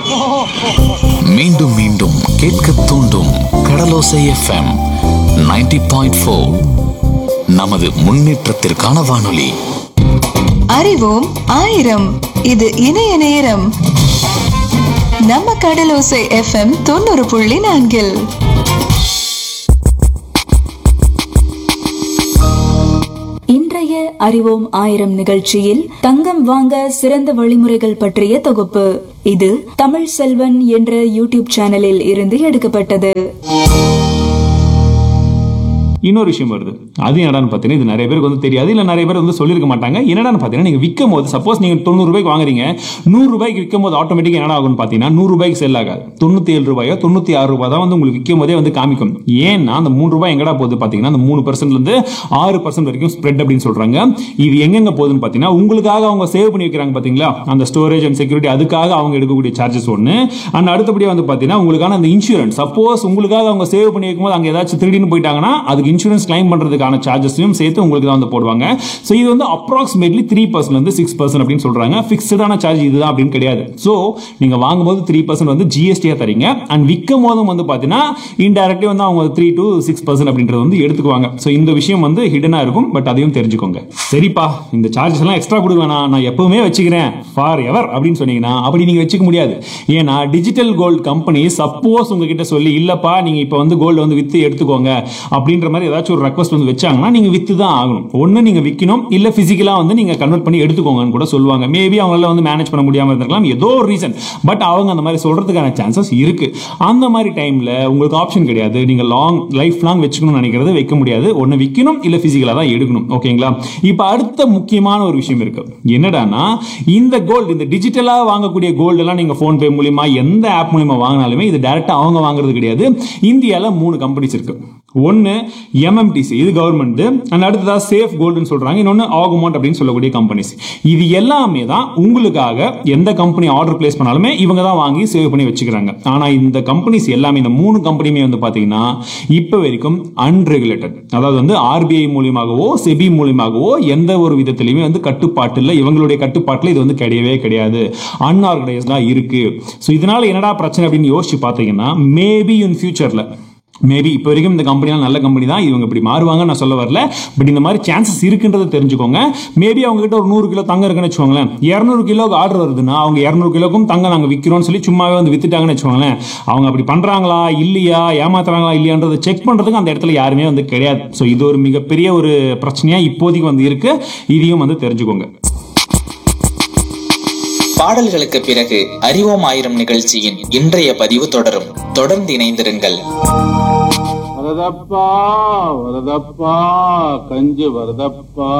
மீண்டும் மீண்டும் கேட்க தூண்டும் கடலோசை எஃப்எம் 90.4 பாயிண்ட் நமது முன்னேற்றத்திற்கான வானொலி அறிவோம் ஆயிரம் இது இணைய நேரம் நம்ம கடலோசை எஃப்எம் தொண்ணூறு புள்ளி நான்கில் இன்றைய அறிவோம் ஆயிரம் நிகழ்ச்சியில் தங்கம் வாங்க சிறந்த வழிமுறைகள் பற்றிய தொகுப்பு இது தமிழ் செல்வன் என்ற யூடியூப் சேனலில் இருந்து எடுக்கப்பட்டது இன்னொரு விஷயம் வருது அது என்னடான்னு பார்த்தீங்கன்னா இது நிறைய பேருக்கு வந்து தெரியாது இல்லை நிறைய பேர் வந்து சொல்லியிருக்க மாட்டாங்க என்னடான்னு பார்த்தீங்கன்னா நீங்கள் விற்கும் போது சப்போஸ் நீங்கள் தொண்ணூறு ரூபாய்க்கு வாங்குறீங்க நூறு ரூபாய்க்கு விற்கும் போது ஆட்டோமேட்டிக்காக என்ன ஆகும்னு பார்த்தீங்கன்னா நூறு ரூபாய்க்கு செல் ஆகாது தொண்ணூற்றி ஏழு ரூபாயோ தொண்ணூற்றி ஆறு ரூபாய் தான் வந்து உங்களுக்கு விற்கும் போதே வந்து காமிக்கும் ஏன்னா அந்த மூணு ரூபாய் எங்கடா போகுது பார்த்தீங்கன்னா அந்த மூணு பர்சன்ட்லேருந்து ஆறு பர்சன்ட் வரைக்கும் ஸ்ப்ரெட் அப்படின்னு சொல்கிறாங்க இது எங்கெங்க போகுதுன்னு பார்த்தீங்கன்னா உங்களுக்காக அவங்க சேவ் பண்ணி வைக்கிறாங்க பார்த்தீங்களா அந்த ஸ்டோரேஜ் அண்ட் செக்யூரிட்டி அதுக்காக அவங்க எடுக்கக்கூடிய சார்ஜஸ் ஒன்று அண்ட் அடுத்தபடியாக வந்து பார்த்தீங்கன்னா உங்களுக்கான அந்த இன்சூரன்ஸ் சப்போஸ் உங்களுக்காக அவங்க சேவ் பண்ணி வைக்கும்போது அங்கே ஏதாச்சும் திருடின்னு போயிட்டாங்கன்னா அதுக்கு இன்சூரன்ஸ் கிளைம் பண்ணுறதுக்கான சார்ஜஸையும் சேர்த்து உங்களுக்கு தான் வந்து போடுவாங்க ஸோ இது வந்து அப்ராக்சிமேட்லி த்ரீ பர்சன்ட்லேருந்து சிக்ஸ் பர்சன்ட் அப்படின்னு சொல்கிறாங்க ஃபிக்ஸ்டான சார்ஜ் இதுதான் அப்படின்னு கிடையாது ஸோ நீங்கள் வாங்கும்போது த்ரீ பர்சன்ட் வந்து ஜிஎஸ்டியாக தரீங்க அண்ட் விற்கும் போதும் வந்து பார்த்தீங்கன்னா இன்டெரக்ட்லி வந்து அவங்க த்ரீ டு சிக்ஸ் பர்சன்ட் அப்படின்றது வந்து எடுத்துக்குவாங்க ஸோ இந்த விஷயம் வந்து ஹிடனாக இருக்கும் பட் அதையும் தெரிஞ்சுக்கோங்க சரிப்பா இந்த சார்ஜஸ் எல்லாம் எக்ஸ்ட்ரா கொடுக்க வேணாம் நான் எப்பவுமே வச்சுக்கிறேன் ஃபார் எவர் அப்படின்னு சொன்னீங்கன்னா அப்படி நீங்கள் வச்சுக்க முடியாது ஏன்னா டிஜிட்டல் கோல்டு கம்பெனி சப்போஸ் உங்ககிட்ட சொல்லி இல்லப்பா நீங்கள் இப்போ வந்து கோல்டு வந்து வித்து எடுத்துக்கோங்க அப்படின்ற மாதிரி ஏதாச்சும் ஒரு ரெக்வஸ்ட் வந்து வச்சாங்கன்னா நீங்கள் வித்து தான் ஆகணும் ஒன்று நீங்கள் விற்கணும் இல்லை ஃபிசிக்கலாக வந்து நீங்கள் கன்வெர்ட் பண்ணி எடுத்துக்கோங்கன்னு கூட சொல்லுவாங்க மேபி அவங்களால வந்து மேனேஜ் பண்ண முடியாமல் இருந்திருக்கலாம் ஏதோ ஒரு ரீசன் பட் அவங்க அந்த மாதிரி சொல்கிறதுக்கான சான்சஸ் இருக்கு அந்த மாதிரி டைமில் உங்களுக்கு ஆப்ஷன் கிடையாது நீங்கள் லாங் லைஃப் லாங் வச்சுக்கணும்னு நினைக்கிறது வைக்க முடியாது ஒன்று விற்கணும் இல்லை ஃபிசிக்கலாக தான் எடுக்கணும் ஓகேங்களா இப்போ அடுத்த முக்கியமான ஒரு விஷயம் இருக்கு என்னடான்னா இந்த கோல்டு இந்த டிஜிட்டலாக வாங்கக்கூடிய கோல்டு எல்லாம் நீங்கள் ஃபோன்பே மூலியமா எந்த ஆப் மூலியமா வாங்கினாலுமே இது டேரெக்டாக அவங்க வாங்குறது கிடையாது இந்தியாவில் மூணு கம்பெனிஸ் இருக்கு ஒன்று எம்எம்டிசி இது கவர்மெண்ட் அண்ட் அடுத்ததாக சேஃப் கோல்டுன்னு சொல்றாங்க இன்னொன்று ஆகுமௌண்ட் அப்படின்னு சொல்லக்கூடிய கம்பெனிஸ் இது எல்லாமே தான் உங்களுக்காக எந்த கம்பெனி ஆர்டர் பிளேஸ் பண்ணாலுமே இவங்க தான் வாங்கி சேவ் பண்ணி வச்சுக்கிறாங்க ஆனால் இந்த கம்பெனிஸ் எல்லாமே இந்த மூணு கம்பெனியுமே வந்து பார்த்தீங்கன்னா இப்போ வரைக்கும் அன்ரெகுலேட்டட் அதாவது வந்து ஆர்பிஐ மூலியமாகவோ செபி மூலியமாகவோ எந்த ஒரு விதத்திலையுமே வந்து கட்டுப்பாட்டு இல்லை இவங்களுடைய கட்டுப்பாட்டில் இது வந்து கிடையவே கிடையாது அன்ஆர்கனைஸ்டாக இருக்கு ஸோ இதனால என்னடா பிரச்சனை அப்படின்னு யோசிச்சு பார்த்தீங்கன்னா மேபி இன் ஃபியூச்சரில் மேபி இப்போ வரைக்கும் இந்த கம்பெனிலாம் நல்ல கம்பெனி தான் இவங்க இப்படி மாறுவாங்க நான் சொல்ல வரல பட் இந்த மாதிரி சான்சஸ் இருக்குன்றதை தெரிஞ்சுக்கோங்க மேபி அவங்க கிட்ட ஒரு நூறு கிலோ தங்கம் இருக்குன்னு வச்சுக்கோங்களேன் இரநூறு கிலோக்கு ஆர்டர் வருதுன்னா அவங்க இரநூறு கிலோக்கும் தங்கம் நாங்கள் விற்கிறோம்னு சொல்லி சும்மாவே வந்து வித்துட்டாங்கன்னு வச்சுக்கோங்களேன் அவங்க அப்படி பண்றாங்களா இல்லையா ஏமாத்துறாங்களா இல்லையான்றதை செக் பண்றதுக்கு அந்த இடத்துல யாருமே வந்து கிடையாது ஸோ இது ஒரு மிகப்பெரிய ஒரு பிரச்சனையா இப்போதைக்கு வந்து இருக்கு இதையும் வந்து தெரிஞ்சுக்கோங்க பாடல்களுக்கு பிறகு அறிவோம் ஆயிரம் நிகழ்ச்சியின் இன்றைய பதிவு தொடரும் தொடர்ந்து இணைந்திருங்கள் வரதப்பா வரதப்பா கஞ்சி வரதப்பா